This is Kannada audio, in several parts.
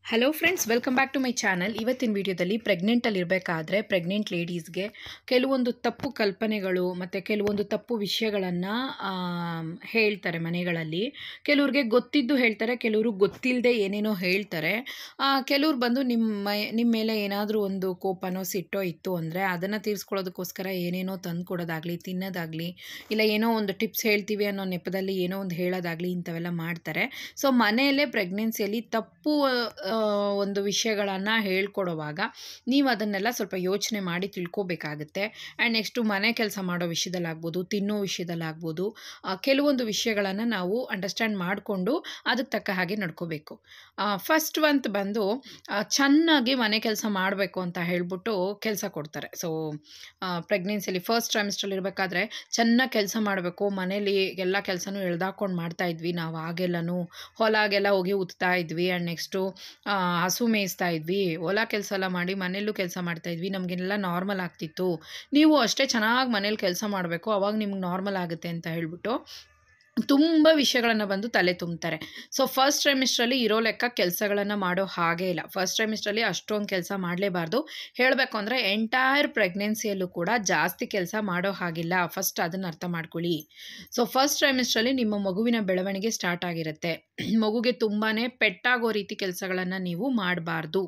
Hello friends welcome back to my channel ಇವತ್ತಿನ ವಿಡಿಯೋದಲ್ಲಿ ಪ್ರೆಗ್ನೆಂಟಲ್ಲಿ ಇರಬೇಕಾದ್ರೆ ಪ್ರೆಗ್ನೆಂಟ್ ಲೇಡೀಸ್ಗೆ ಕೆಲವೊಂದು ತಪ್ಪು ಕಲ್ಪನೆಗಳು ಮತ್ತು ಕೆಲವೊಂದು ತಪ್ಪು ವಿಷಯಗಳನ್ನು ಹೇಳ್ತಾರೆ ಮನೆಗಳಲ್ಲಿ ಕೆಲವ್ರಿಗೆ ಗೊತ್ತಿದ್ದು ಹೇಳ್ತಾರೆ ಕೆಲವರು ಗೊತ್ತಿಲ್ಲದೆ ಏನೇನೋ ಹೇಳ್ತಾರೆ ಆ, ಕೆಲವ್ರು ಬಂದು ನಿಮ್ಮ ನಿಮ್ಮ ಮೇಲೆ ಏನಾದರೂ ಒಂದು ಕೋಪನೋ ಸಿಟ್ಟೋ ಇತ್ತು ಅಂದರೆ ಅದನ್ನು ತೀರಿಸ್ಕೊಳ್ಳೋದಕ್ಕೋಸ್ಕರ ಏನೇನೋ ತಂದು ಕೊಡೋದಾಗಲಿ ತಿನ್ನೋದಾಗಲಿ ಇಲ್ಲ ಏನೋ ಒಂದು ಟಿಪ್ಸ್ ಹೇಳ್ತೀವಿ ಅನ್ನೋ ನೆಪದಲ್ಲಿ ಏನೋ ಒಂದು ಹೇಳೋದಾಗಲಿ ಇಂಥವೆಲ್ಲ ಮಾಡ್ತಾರೆ ಸೊ ಮನೆಯಲ್ಲೇ ಪ್ರೆಗ್ನೆನ್ಸಿಯಲ್ಲಿ ತಪ್ಪು ಆ, ಒಂದು ವಿಷಯಗಳನ್ನು ಹೇಳ್ಕೊಡುವಾಗ ನೀವು ಅದನ್ನೆಲ್ಲ ಸ್ವಲ್ಪ ಯೋಚನೆ ಮಾಡಿ ತಿಳ್ಕೊಬೇಕಾಗುತ್ತೆ ಆ್ಯಂಡ್ ನೆಕ್ಸ್ಟು ಮನೆ ಕೆಲಸ ಮಾಡೋ ವಿಷಯದಲ್ಲಾಗ್ಬೋದು ತಿನ್ನೋ ವಿಷಯದಲ್ಲಾಗ್ಬೋದು ಆ, ಕೆಲವೊಂದು ವಿಷಯಗಳನ್ನು ನಾವು ಅಂಡರ್ಸ್ಟ್ಯಾಂಡ್ ಮಾಡಿಕೊಂಡು ಅದಕ್ಕೆ ತಕ್ಕ ಹಾಗೆ ನಡ್ಕೋಬೇಕು ಫಸ್ಟ್ ಒಂತ್ ಬಂದು ಆ, ಚೆನ್ನಾಗಿ ಮನೆ ಕೆಲಸ ಮಾಡಬೇಕು ಅಂತ ಹೇಳ್ಬಿಟ್ಟು ಕೆಲಸ ಕೊಡ್ತಾರೆ ಸೊ ಪ್ರೆಗ್ನೆನ್ಸಿಯಲ್ಲಿ ಫಸ್ಟ್ ಟ್ರೈಮಿಸ್ಟ್ರಲ್ಲಿ ಇರಬೇಕಾದ್ರೆ ಚೆನ್ನಾಗಿ ಕೆಲಸ ಮಾಡಬೇಕು ಮನೇಲಿ ಎಲ್ಲ ಕೆಲಸನೂ ಎಳ್ದಾಕೊಂಡು ಮಾಡ್ತಾ ಇದ್ವಿ ನಾವು ಆಗೆಲ್ಲನೂ ಹೊಲಾಗೆಲ್ಲ ಹೋಗಿ ಉತ್ತಾ ಇದ್ವಿ ಆ್ಯಂಡ್ ನೆಕ್ಸ್ಟು ಹಸು ಮೇಯಿಸ್ತಾ ಇದ್ವಿ ಹೊಲ ಕೆಲಸ ಎಲ್ಲ ಮಾಡಿ ಮನೆಯಲ್ಲೂ ಕೆಲಸ ಮಾಡ್ತಾ ಇದ್ವಿ ನಮಗೆಲ್ಲ ನಾರ್ಮಲ್ ಆಗ್ತಿತ್ತು ನೀವು ಅಷ್ಟೇ ಚೆನ್ನಾಗಿ ಮನೇಲಿ ಕೆಲಸ ಮಾಡಬೇಕು ಅವಾಗ ನಿಮ್ಗೆ ನಾರ್ಮಲ್ ಆಗುತ್ತೆ ಅಂತ ಹೇಳ್ಬಿಟ್ಟು ತುಂಬ ವಿಷಯಗಳನ್ನು ಬಂದು ತಲೆ ತುಂಬ್ತಾರೆ ಸೊ ಫಸ್ಟ್ ಟ್ರೈಮಿಸ್ಟ್ರಲ್ಲಿ ಇರೋ ಲೆಕ್ಕ ಕೆಲಸಗಳನ್ನು ಮಾಡೋ ಹಾಗೇ ಇಲ್ಲ ಫಸ್ಟ್ ಟ್ರೈಮಿಸ್ಟ್ರಲ್ಲಿ ಅಷ್ಟೊಂದು ಕೆಲಸ ಮಾಡಲೇಬಾರ್ದು ಹೇಳಬೇಕು ಅಂದರೆ ಎಂಟೈರ್ ಪ್ರೆಗ್ನೆನ್ಸಿಯಲ್ಲೂ ಕೂಡ ಜಾಸ್ತಿ ಕೆಲಸ ಮಾಡೋ ಹಾಗಿಲ್ಲ ಫಸ್ಟ್ ಅದನ್ನು ಅರ್ಥ ಮಾಡ್ಕೊಳ್ಳಿ ಸೊ ಫಸ್ಟ್ ಟ್ರೈಮಿಸ್ಟ್ರಲ್ಲಿ ನಿಮ್ಮ ಮಗುವಿನ ಬೆಳವಣಿಗೆ ಸ್ಟಾರ್ಟ್ ಆಗಿರುತ್ತೆ ಮಗುಗೆ ತುಂಬಾ ಪೆಟ್ಟಾಗೋ ರೀತಿ ಕೆಲಸಗಳನ್ನು ನೀವು ಮಾಡಬಾರ್ದು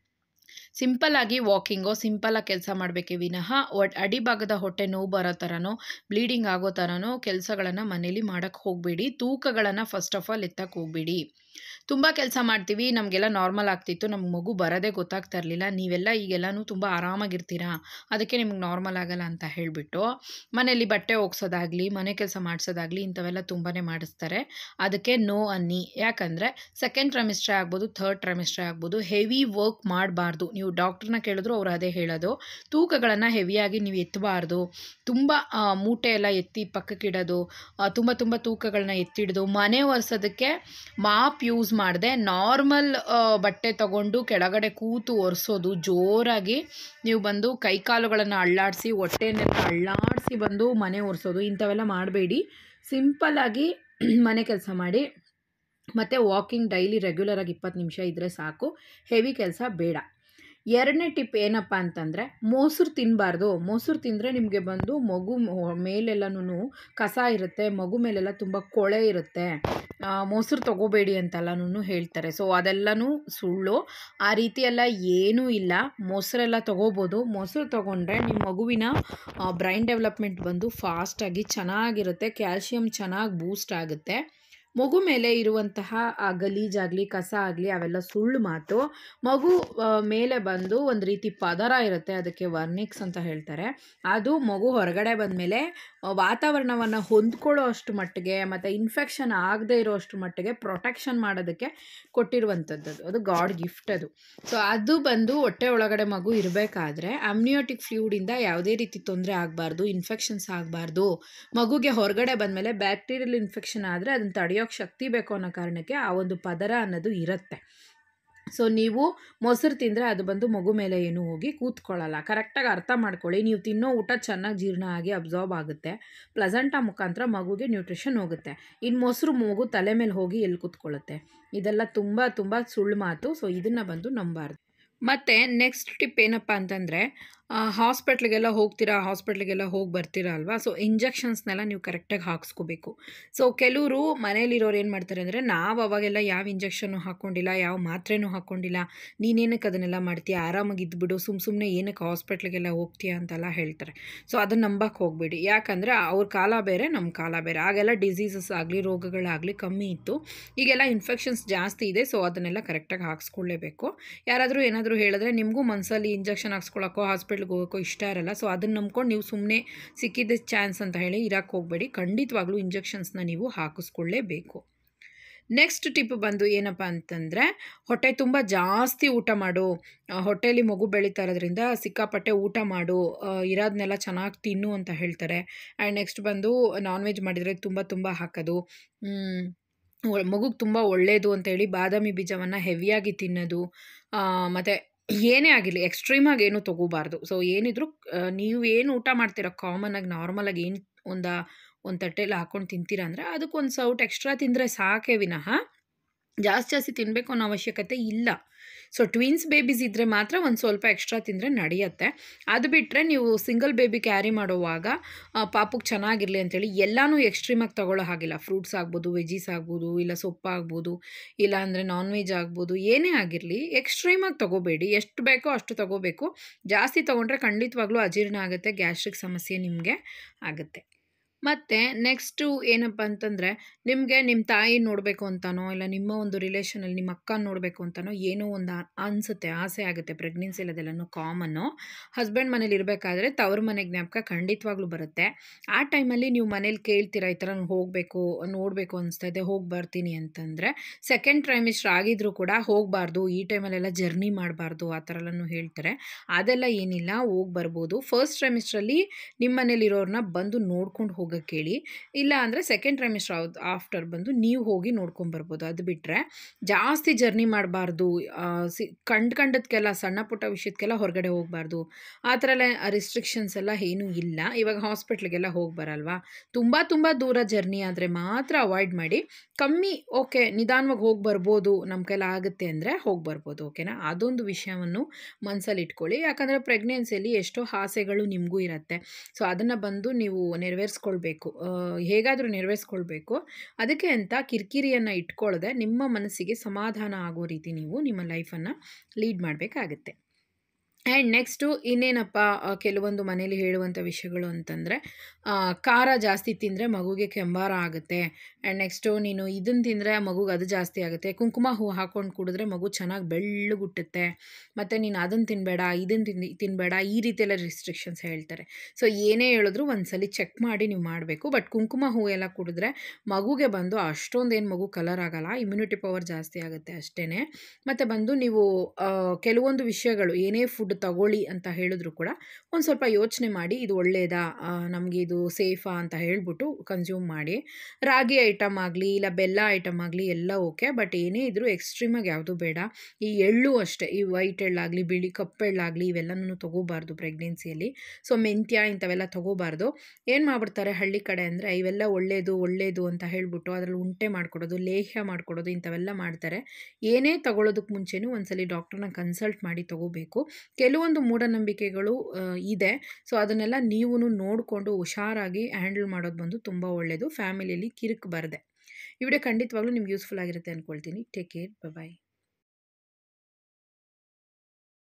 ಸಿಂಪಲ್ ಆಗಿ ವಾಕಿಂಗು ಸಿಂಪಲಾಗಿ ಕೆಲಸ ಮಾಡಬೇಕೇ ವಿನಃ ಒಟ್ ಅಡಿಭಾಗದ ಹೊಟ್ಟೆ ನೋವು ಬರೋ ಥರನೋ ಬ್ಲೀಡಿಂಗ್ ಆಗೋ ಥರನೋ ಕೆಲಸಗಳನ್ನು ಮನೇಲಿ ಮಾಡೋಕ್ಕೆ ಹೋಗಬೇಡಿ ತೂಕಗಳನ್ನು ಫಸ್ಟ್ ಆಫ್ ಆಲ್ ಎತ್ತಕ್ಕೆ ಹೋಗಬೇಡಿ ತುಂಬ ಕೆಲಸ ಮಾಡ್ತೀವಿ ನಮಗೆಲ್ಲ ನಾರ್ಮಲ್ ಆಗ್ತಿತ್ತು ನಮ್ಗೆ ಮಗು ಬರೋದೇ ಗೊತ್ತಾಗ್ತಾ ಇರಲಿಲ್ಲ ನೀವೆಲ್ಲ ಈಗೆಲ್ಲನೂ ತುಂಬ ಆರಾಮಾಗಿರ್ತೀರಾ ಅದಕ್ಕೆ ನಿಮ್ಗೆ ನಾರ್ಮಲ್ ಆಗಲ್ಲ ಅಂತ ಹೇಳಿಬಿಟ್ಟು ಮನೇಲಿ ಬಟ್ಟೆ ಒಗ್ಸೋದಾಗಲಿ ಮನೆ ಕೆಲಸ ಮಾಡಿಸೋದಾಗಲಿ ಇಂಥವೆಲ್ಲ ತುಂಬಾ ಮಾಡಿಸ್ತಾರೆ ಅದಕ್ಕೆ ನೋ ಅನ್ನಿ ಯಾಕಂದರೆ ಸೆಕೆಂಡ್ ಟ್ರೈಮಿಸ್ಟ್ರೇ ಆಗ್ಬೋದು ಥರ್ಡ್ ಟ್ರೈಮಿಸ್ಟ್ರೇ ಆಗ್ಬೋದು ಹೆವಿ ವರ್ಕ್ ಮಾಡಬಾರ್ದು ನೀವು ಡಾಕ್ಟ್ರನ್ನ ಕೇಳಿದ್ರು ಅವ್ರು ಅದೇ ಹೇಳೋದು ತೂಕಗಳನ್ನು ಹೆವಿಯಾಗಿ ನೀವು ಎತ್ತಬಾರ್ದು ತುಂಬ ಆ, ಮೂಟೆ ಎಲ್ಲ ಎತ್ತಿ ಪಕ್ಕಕ್ಕಿಡೋದು ಆ, ತುಂಬ ತುಂಬ ತೂಕಗಳನ್ನ ಎತ್ತಿಡೋದು ಮನೆ ಒರೆಸೋದಕ್ಕೆ ಮಾಪ್ ಯೂಸ್ ಮಾಡದೆ ನಾರ್ಮಲ್ ಬಟ್ಟೆ ತಗೊಂಡು ಕೆಳಗಡೆ ಕೂತು ಒರೆಸೋದು ಜೋರಾಗಿ ನೀವು ಬಂದು ಕೈಕಾಲುಗಳನ್ನು ಅಳ್ಳಾಡಿಸಿ ಹೊಟ್ಟೆನೆಲ್ಲ ಅಳ್ಳಾಡಿಸಿ ಬಂದು ಮನೆ ಒರೆಸೋದು ಇಂಥವೆಲ್ಲ ಮಾಡಬೇಡಿ ಸಿಂಪಲ್ಲಾಗಿ ಮನೆ ಕೆಲಸ ಮಾಡಿ ಮತ್ತು ವಾಕಿಂಗ್ ಡೈಲಿ ರೆಗ್ಯುಲರಾಗಿ ಇಪ್ಪತ್ತು ನಿಮಿಷ ಇದ್ದರೆ ಸಾಕು ಹೆವಿ ಕೆಲಸ ಬೇಡ ಎರಡನೇ ಟಿಪ್ ಏನಪ್ಪ ಅಂತಂದರೆ ಮೊಸರು ತಿನ್ನಬಾರ್ದು ಮೊಸರು ತಿಂದರೆ ನಿಮಗೆ ಬಂದು ಮಗು ಮೊ- ಮೇಲೆಲ್ಲನೂ ಕಸ ಇರುತ್ತೆ ಮಗು ಮೇಲೆಲ್ಲ ತುಂಬ ಕೊಳೆ ಇರುತ್ತೆ ಆ, ಮೊಸರು ತಗೋಬೇಡಿ ಅಂತೆಲ್ಲನೂ ಹೇಳ್ತಾರೆ ಸೊ ಅದೆಲ್ಲನೂ ಸುಳ್ಳು ಆ ರೀತಿ ಎಲ್ಲ ಏನೂ ಇಲ್ಲ ಮೊಸರೆಲ್ಲ ತಗೋಬೋದು ಮೊಸರು ತಗೊಂಡ್ರೆ ನಿಮ್ಮ ಮಗುವಿನ ಬ್ರೈನ್ ಡೆವಲಪ್ಮೆಂಟ್ ಬಂದು ಫಾಸ್ಟಾಗಿ ಚೆನ್ನಾಗಿರುತ್ತೆ ಕ್ಯಾಲ್ಶಿಯಮ್ ಚೆನ್ನಾಗಿ ಬೂಸ್ಟ್ ಆಗುತ್ತೆ ಮಗು ಮೇಲೆ ಇರುವಂತಹ ಆ ಗಲೀಜಾಗಲಿ ಕಸ ಆಗಲಿ ಅವೆಲ್ಲ ಸುಳ್ಳು ಮಾತು ಮಗು ಆ, ಮೇಲೆ ಬಂದು ಒಂದು ರೀತಿ ಪದರ ಇರುತ್ತೆ ಅದಕ್ಕೆ ವರ್ನಿಕ್ಸ್ ಅಂತ ಹೇಳ್ತಾರೆ ಅದು ಮಗು ಹೊರಗಡೆ ಬಂದಮೇಲೆ ವಾತಾವರಣವನ್ನು ಹೊಂದ್ಕೊಳ್ಳೋ ಅಷ್ಟು ಮಟ್ಟಿಗೆ ಮತ್ತು ಇನ್ಫೆಕ್ಷನ್ ಆಗದೆ ಇರೋ ಅಷ್ಟು ಮಟ್ಟಿಗೆ ಪ್ರೊಟೆಕ್ಷನ್ ಮಾಡೋದಕ್ಕೆ ಕೊಟ್ಟಿರುವಂಥದ್ದು ಅದು. ಅದು ಗಾಡ್ ಗಿಫ್ಟ್ ಅದು ಸೊ ಅದು ಬಂದು ಹೊಟ್ಟೆ ಒಳಗಡೆ ಮಗು ಇರಬೇಕಾದ್ರೆ ಅಮ್ನಿಯೋಟಿಕ್ ಫ್ಲೂಡಿಂದ ಯಾವುದೇ ರೀತಿ ತೊಂದರೆ ಆಗಬಾರ್ದು ಇನ್ಫೆಕ್ಷನ್ಸ್ ಆಗಬಾರ್ದು ಮಗುಗೆ ಹೊರಗಡೆ ಬಂದಮೇಲೆ ಬ್ಯಾಕ್ಟೀರಿಯಲ್ ಇನ್ಫೆಕ್ಷನ್ ಆದರೆ ಅದನ್ನು ತಡೆಯೋಕ್ಕೆ ಶಕ್ತಿ ಬೇಕು ಅನ್ನೋ ಕಾರಣಕ್ಕೆ ಆ ಒಂದು ಪದರ ಅನ್ನೋದು ಇರುತ್ತೆ ಸೊ ನೀವು ಮೊಸರು ತಿಂದರೆ ಅದು ಬಂದು ಮಗು ಮೇಲೆ ಏನು ಹೋಗಿ ಕೂತ್ಕೊಳ್ಳಲ್ಲ ಕರೆಕ್ಟಾಗಿ ಅರ್ಥ ಮಾಡ್ಕೊಳ್ಳಿ ನೀವು ತಿನ್ನೋ ಊಟ ಚೆನ್ನಾಗಿ ಜೀರ್ಣ ಆಗಿ ಅಬ್ಸಾರ್ಬ್ ಆಗುತ್ತೆ ಪ್ಲಸಂಟ ಮುಖಾಂತರ ಮಗುಗೆ ನ್ಯೂಟ್ರಿಷನ್ ಹೋಗುತ್ತೆ ಇನ್ನು ಮೊಸರು ಮಗು ತಲೆ ಮೇಲೆ ಹೋಗಿ ಎಲ್ಲಿ ಕೂತ್ಕೊಳ್ಳುತ್ತೆ ಇದೆಲ್ಲ ತುಂಬ ತುಂಬ ಸುಳ್ಳು ಮಾತು ಸೊ ಇದನ್ನು ಬಂದು ನಂಬಾರ್ದು ಮತ್ತು ನೆಕ್ಸ್ಟ್ ಟಿಪ್ ಏನಪ್ಪ ಅಂತಂದರೆ ಹಾಸ್ಪಿಟ್ಲಿಗೆಲ್ಲ ಹೋಗ್ತೀರಾ ಹಾಸ್ಪಿಟ್ಲಿಗೆಲ್ಲ ಹೋಗಿ ಬರ್ತೀರಾ ಅಲ್ವಾ ಸೊ ಇಂಜೆಕ್ಷನ್ಸ್ನೆಲ್ಲ ನೀವು ಕರೆಕ್ಟಾಗಿ ಹಾಕ್ಸ್ಕೋಬೇಕು ಸೊ ಕೆಲವರು ಮನೇಲಿರೋರು ಏನು ಮಾಡ್ತಾರೆ ಅಂದರೆ ನಾವು ಅವಾಗೆಲ್ಲ ಯಾವ ಇಂಜೆಕ್ಷನ್ನು ಹಾಕ್ಕೊಂಡಿಲ್ಲ ಯಾವ ಮಾತ್ರೆನೂ ಹಾಕ್ಕೊಂಡಿಲ್ಲ ನೀನೇನಕ್ಕೆ ಅದನ್ನೆಲ್ಲ ಮಾಡ್ತೀಯ ಆರಾಮಾಗಿ ಇದ್ಬಿಡು ಸುಮ್ಮ ಸುಮ್ಮನೆ ಏನಕ್ಕೆ ಹಾಸ್ಪಿಟ್ಲಿಗೆಲ್ಲ ಹೋಗ್ತೀಯ ಅಂತೆಲ್ಲ ಹೇಳ್ತಾರೆ ಸೊ ಅದನ್ನು ನಂಬಕ್ಕೆ ಹೋಗಬೇಡಿ ಯಾಕಂದರೆ ಅವ್ರ ಕಾಲ ಬೇರೆ ನಮ್ಮ ಕಾಲ ಬೇರೆ ಆಗೆಲ್ಲ ಡಿಸೀಸಸ್ ಆಗಲಿ ರೋಗಗಳಾಗಲಿ ಕಮ್ಮಿ ಇತ್ತು ಈಗೆಲ್ಲ ಇನ್ಫೆಕ್ಷನ್ಸ್ ಜಾಸ್ತಿ ಇದೆ ಸೊ ಅದನ್ನೆಲ್ಲ ಕರೆಕ್ಟಾಗಿ ಹಾಕ್ಸ್ಕೊಳ್ಳೇಬೇಕು ಯಾರಾದರೂ ಏನಾದರೂ ಹೇಳಿದ್ರೆ ನಿಮಗೂ ಮನಸ್ಸಲ್ಲಿ ಇಂಜೆಕ್ಷನ್ ಹಾಕ್ಸ್ಕೊಳ್ಳೋಕ್ಕೋ ಹಾಸ್ಪಿಟ್ಲಿಗೆ ಹೋಗೋಕ್ಕೋ ಇಷ್ಟ ಇರಲ್ಲ ಸೊ ಅದನ್ನು ನಂಬ್ಕೊಂಡು ನೀವು ಸುಮ್ಮನೆ ಸಿಕ್ಕಿದ್ದ ಚಾನ್ಸ್ ಅಂತ ಹೇಳಿ ಇರಕ್ಕೆ ಹೋಗಬೇಡಿ ಖಂಡಿತವಾಗ್ಲೂ ಇಂಜೆಕ್ಷನ್ಸ್ನ ನೀವು ಹಾಕಿಸ್ಕೊಳ್ಳೇಬೇಕು ನೆಕ್ಸ್ಟ್ ಟಿಪ್ ಬಂದು ಏನಪ್ಪ ಅಂತಂದರೆ ಹೊಟ್ಟೆ ತುಂಬ ಜಾಸ್ತಿ ಊಟ ಮಾಡು ಆ, ಹೊಟ್ಟೆಲಿ ಮಗು ಬೆಳೀತಾ ಇರೋದ್ರಿಂದ ಸಿಕ್ಕಾಪಟ್ಟೆ ಊಟ ಮಾಡು ಆ, ಇರೋದನ್ನೆಲ್ಲ ಚೆನ್ನಾಗಿ ತಿನ್ನು ಅಂತ ಹೇಳ್ತಾರೆ ಆ್ಯಂಡ್ ನೆಕ್ಸ್ಟ್ ಬಂದು ನಾನ್ ವೆಜ್ ಮಾಡಿದರೆ ತುಂಬ ತುಂಬ ಹಾಕೋದು ಮಗುಗೆ ತುಂಬ ಒಳ್ಳೆಯದು ಅಂತೇಳಿ ಬಾದಾಮಿ ಬೀಜವನ್ನು ಹೆವಿಯಾಗಿ ತಿನ್ನೋದು ಮತ್ತು ಏನೇ ಆಗಿರಲಿ ಎಕ್ಸ್ಟ್ರೀಮಾಗಿ ಏನೂ ತೊಗೋಬಾರ್ದು ಸೊ ಏನಿದ್ರು ನೀವು ಏನು ಊಟ ಮಾಡ್ತೀರ ಕಾಮನಾಗಿ ನಾರ್ಮಲಾಗಿ ಏನು ಒಂದು ಒಂದು ತಟ್ಟೆಲಿ ಹಾಕ್ಕೊಂಡು ತಿಂತೀರ ಅಂದರೆ ಅದಕ್ಕೊಂದು ಸೌಟ್ ಎಕ್ಸ್ಟ್ರಾ ತಿಂದರೆ ಸಾಕೇ ವಿನಃ ಜಾಸ್ತಿ ಜಾಸ್ತಿ ತಿನ್ನಬೇಕು ಅನ್ನೋ ಅವಶ್ಯಕತೆ ಇಲ್ಲ ಸೊ ಟ್ವಿನ್ಸ್ ಬೇಬೀಸ್ ಇದ್ದರೆ ಮಾತ್ರ ಒಂದು ಸ್ವಲ್ಪ ಎಕ್ಸ್ಟ್ರಾ ತಿಂದರೆ ನಡೆಯುತ್ತೆ ಅದು ಬಿಟ್ಟರೆ ನೀವು ಸಿಂಗಲ್ ಬೇಬಿ ಕ್ಯಾರಿ ಮಾಡುವಾಗ ಪಾಪಕ್ಕೆ ಚೆನ್ನಾಗಿರಲಿ ಅಂತೇಳಿ ಎಲ್ಲನೂ ಎಕ್ಸ್ಟ್ರೀಮಾಗಿ ತಗೊಳ್ಳೋ ಹಾಗಿಲ್ಲ ಫ್ರೂಟ್ಸ್ ಆಗ್ಬೋದು ವೆಜೀಸ್ ಆಗ್ಬೋದು ಇಲ್ಲ ಸೊಪ್ಪು ಆಗ್ಬೋದು ಇಲ್ಲ ಅಂದರೆ ನಾನ್ ವೆಜ್ ಆಗ್ಬೋದು ಏನೇ ಆಗಿರಲಿ ಎಕ್ಸ್ಟ್ರೀಮಾಗಿ ತಗೋಬೇಡಿ ಎಷ್ಟು ಬೇಕೋ ಅಷ್ಟು ತಗೋಬೇಕು ಜಾಸ್ತಿ ತೊಗೊಂಡ್ರೆ ಖಂಡಿತವಾಗ್ಲೂ ಅಜೀರ್ಣ ಆಗುತ್ತೆ ಗ್ಯಾಸ್ಟ್ರಿಕ್ ಸಮಸ್ಯೆ ನಿಮಗೆ ಆಗುತ್ತೆ ಮತ್ತು ನೆಕ್ಸ್ಟು ಏನಪ್ಪ ಅಂತಂದರೆ ನಿಮಗೆ ನಿಮ್ಮ ತಾಯಿ ನೋಡಬೇಕು ಅಂತನೋ ಇಲ್ಲ ನಿಮ್ಮ ಒಂದು ರಿಲೇಷನಲ್ಲಿ ನಿಮ್ಮ ಅಕ್ಕ ನೋಡಬೇಕು ಅಂತನೋ ಏನೋ ಒಂದು ಅನಿಸುತ್ತೆ ಆಸೆ ಆಗುತ್ತೆ ಪ್ರೆಗ್ನೆನ್ಸಿಲಿ ಅದೆಲ್ಲನೂ ಕಾಮನ್ನು ಹಸ್ಬೆಂಡ್ ಮನೇಲಿ ಇರಬೇಕಾದ್ರೆ ತವ್ರ ಮನೆ ಜ್ಞಾಪಕ ಖಂಡಿತವಾಗ್ಲೂ ಬರುತ್ತೆ ಆ ಟೈಮಲ್ಲಿ ನೀವು ಮನೇಲಿ ಕೇಳ್ತೀರಾ ಈ ಥರ ಹೋಗಬೇಕು ನೋಡಬೇಕು ಅನಿಸ್ತಾ ಇದೆ ಹೋಗಿ ಬರ್ತೀನಿ ಅಂತಂದರೆ ಸೆಕೆಂಡ್ ಟ್ರೈಮಿಸ್ಟರ್ ಆಗಿದ್ರೂ ಕೂಡ ಹೋಗಬಾರ್ದು ಈ ಟೈಮಲ್ಲೆಲ್ಲ ಜರ್ನಿ ಮಾಡಬಾರ್ದು ಆ ಥರ ಎಲ್ಲನೂ ಹೇಳ್ತಾರೆ ಅದೆಲ್ಲ ಏನಿಲ್ಲ ಹೋಗಿ ಬರ್ಬೋದು ಫಸ್ಟ್ ಟ್ರೈಮಿಸ್ಟ್ರಲ್ಲಿ ನಿಮ್ಮ ಮನೇಲಿರೋರನ್ನ ಬಂದು ನೋಡ್ಕೊಂಡು ಹೋಗೋಕ್ಕೆ ಹೇಳಿ ಇಲ್ಲ ಅಂದರೆ ಸೆಕೆಂಡ್ ಟ್ರೈಮಿಸ್ಟರ್ ಆಫ್ಟರ್ ಬಂದು ನೀವು ಹೋಗಿ ನೋಡ್ಕೊಂಬರ್ಬೋದು ಅದು ಬಿಟ್ಟರೆ ಜಾಸ್ತಿ ಜರ್ನಿ ಮಾಡಬಾರ್ದು ಸಿ ಕಂಡು ಕಂಡದಕ್ಕೆಲ್ಲ ಸಣ್ಣ ಪುಟ್ಟ ವಿಷಯಕ್ಕೆಲ್ಲ ಹೊರಗಡೆ ಹೋಗಬಾರ್ದು ಆ ಥರ ಎಲ್ಲ ರಿಸ್ಟ್ರಿಕ್ಷನ್ಸ್ ಎಲ್ಲ ಏನೂ ಇಲ್ಲ ಇವಾಗ ಹಾಸ್ಪಿಟ್ಲಿಗೆಲ್ಲ ಹೋಗಿ ಬರಲ್ವಾ ತುಂಬ ತುಂಬ ದೂರ ಜರ್ನಿ ಆದರೆ ಮಾತ್ರ ಅವಾಯ್ಡ್ ಮಾಡಿ ಕಮ್ಮಿ ಓಕೆ ನಿಧಾನವಾಗಿ ಹೋಗಿ ಬರ್ಬೋದು ನಮ್ಮ ಕೈಲ ಆಗುತ್ತೆ ಅಂದರೆ ಹೋಗಿ ಬರ್ಬೋದು ಓಕೆನಾ ಅದೊಂದು ವಿಷಯವನ್ನು ಮನಸ್ಸಲ್ಲಿ ಇಟ್ಕೊಳ್ಳಿ ಯಾಕಂದರೆ ಪ್ರೆಗ್ನೆನ್ಸಿಯಲ್ಲಿ ಎಷ್ಟೋ ಆಸೆಗಳು ನಿಮಗೂ ಇರುತ್ತೆ ಸೊ ಅದನ್ನು ಬಂದು ನೀವು ನೆರವೇರಿಸ್ಕೊಳ್ಬೇಕು ಹೇಗಾದರೂ ನೆರವೇರಿಸ್ಕೊಳ್ಬೇಕು ಅದಕ್ಕೆ ಅಂತ ಕಿರಿಕಿರಿಯನ್ನು ಇಟ್ಕೊಳ್ಳದೆ ನಿಮ್ಮ ಮನಸ್ಸಿಗೆ ಸಮಾಧಾನ ಆಗೋ ರೀತಿ ನೀವು ನಿಮ್ಮ ಲೈಫನ್ನು ಲೀಡ್ ಮಾಡಬೇಕಾಗತ್ತೆ ಆ್ಯಂಡ್ ನೆಕ್ಸ್ಟು ಇನ್ನೇನಪ್ಪ ಕೆಲವೊಂದು ಮನೇಲಿ ಹೇಳುವಂಥ ವಿಷಯಗಳು ಅಂತಂದರೆ ಖಾರ ಜಾಸ್ತಿ ತಿಂದರೆ ಮಗುಗೆ ಕೆಂಬಾರ ಆಗುತ್ತೆ ಆ್ಯಂಡ್ ನೆಕ್ಸ್ಟು ನೀನು ಇದನ್ನು ತಿಂದರೆ ಮಗುಗೆ ಅದು ಜಾಸ್ತಿ ಆಗುತ್ತೆ ಕುಂಕುಮ ಹೂ ಹಾಕ್ಕೊಂಡು ಕುಡಿದ್ರೆ ಮಗು ಚೆನ್ನಾಗಿ ಬೆಳ್ಳಗುಟ್ಟುತ್ತೆ ಮತ್ತು ನೀನು ಅದನ್ನು ತಿನ್ನಬೇಡ ಇದನ್ನು ತಿಂದು ತಿನ್ನಬೇಡ ಈ ರೀತಿಯೆಲ್ಲ ರಿಸ್ಟ್ರಿಕ್ಷನ್ಸ್ ಹೇಳ್ತಾರೆ ಸೊ ಏನೇ ಹೇಳಿದ್ರು ಒಂದ್ಸಲಿ ಚೆಕ್ ಮಾಡಿ ನೀವು ಮಾಡಬೇಕು ಬಟ್ ಕುಂಕುಮ ಹೂ ಎಲ್ಲ ಕುಡಿದ್ರೆ ಮಗುಗೆ ಬಂದು ಅಷ್ಟೊಂದೇನು ಮಗು ಕಲರ್ ಆಗಲ್ಲ ಇಮ್ಯುನಿಟಿ ಪವರ್ ಜಾಸ್ತಿ ಆಗುತ್ತೆ ಅಷ್ಟೇ ಮತ್ತು ಬಂದು ನೀವು ಕೆಲವೊಂದು ವಿಷಯಗಳು ಏನೇ ಫುಡ್ ತಗೊಳ್ಳಿ ಅಂತ ಹೇಳಿದ್ರು ಕೂಡ ಒಂದು ಸ್ವಲ್ಪ ಯೋಚನೆ ಮಾಡಿ ಇದು ಒಳ್ಳೆಯದಾ ನಮಗೆ ಇದು ಸೇಫಾ ಅಂತ ಹೇಳ್ಬಿಟ್ಟು ಕನ್ಸ್ಯೂಮ್ ಮಾಡಿ ರಾಗಿ ಐಟಮ್ ಆಗಲಿ ಇಲ್ಲ ಬೆಲ್ಲ ಐಟಮ್ ಆಗಲಿ ಎಲ್ಲ ಓಕೆ ಬಟ್ ಏನೇ ಇದ್ದರೂ ಎಕ್ಸ್ಟ್ರೀಮಾಗಿ ಯಾವುದು ಬೇಡ ಈ ಎಳ್ಳು ಅಷ್ಟೇ ಈ ವೈಟ್ ಎಳ್ಳಾಗಲಿ ಬಿಳಿ ಕಪ್ಪೆಳ್ಳಾಗಲಿ ಇವೆಲ್ಲನೂ ತೊಗೋಬಾರ್ದು ಪ್ರೆಗ್ನೆನ್ಸಿಯಲ್ಲಿ ಸೊ ಮೆಂತ್ಯ ಇಂಥವೆಲ್ಲ ತೊಗೋಬಾರ್ದು ಏನು ಮಾಡ್ಬಿಡ್ತಾರೆ ಹಳ್ಳಿ ಕಡೆ ಅಂದರೆ ಇವೆಲ್ಲ ಒಳ್ಳೆಯದು ಒಳ್ಳೆಯದು ಅಂತ ಹೇಳ್ಬಿಟ್ಟು ಅದರಲ್ಲಿ ಉಂಟೆ ಮಾಡಿಕೊಡೋದು ಲೇಹ್ಯ ಮಾಡಿಕೊಡೋದು ಇಂಥವೆಲ್ಲ ಮಾಡ್ತಾರೆ ಏನೇ ತಗೊಳ್ಳೋದಕ್ಕೆ ಮುಂಚೆನೂ ಒಂದ್ಸಲಿ ಡಾಕ್ಟ್ರನ್ನ ಕನ್ಸಲ್ಟ್ ಮಾಡಿ ತೊಗೋಬೇಕು ಕೆಲವೊಂದು ಮೂಢನಂಬಿಕೆಗಳು ಇದೆ ಸೊ ಅದನ್ನೆಲ್ಲ ನೀವು ನೋಡಿಕೊಂಡು ಹುಷಾರಾಗಿ ಹ್ಯಾಂಡಲ್ ಮಾಡೋದು ಬಂದು ತುಂಬ ಒಳ್ಳೆಯದು ಫ್ಯಾಮಿಲಿಯಲ್ಲಿ ಕಿರಿಕ್ ಬರದೆ ಈ ವಿಡಿಯೋ ಖಂಡಿತವಾಗ್ಲೂ ನಿಮ್ಗೆ ಯೂಸ್ಫುಲ್ ಆಗಿರುತ್ತೆ ಅಂದ್ಕೊಳ್ತೀನಿ ಟೇಕ್ ಕೇರ್ ಬಾಯ್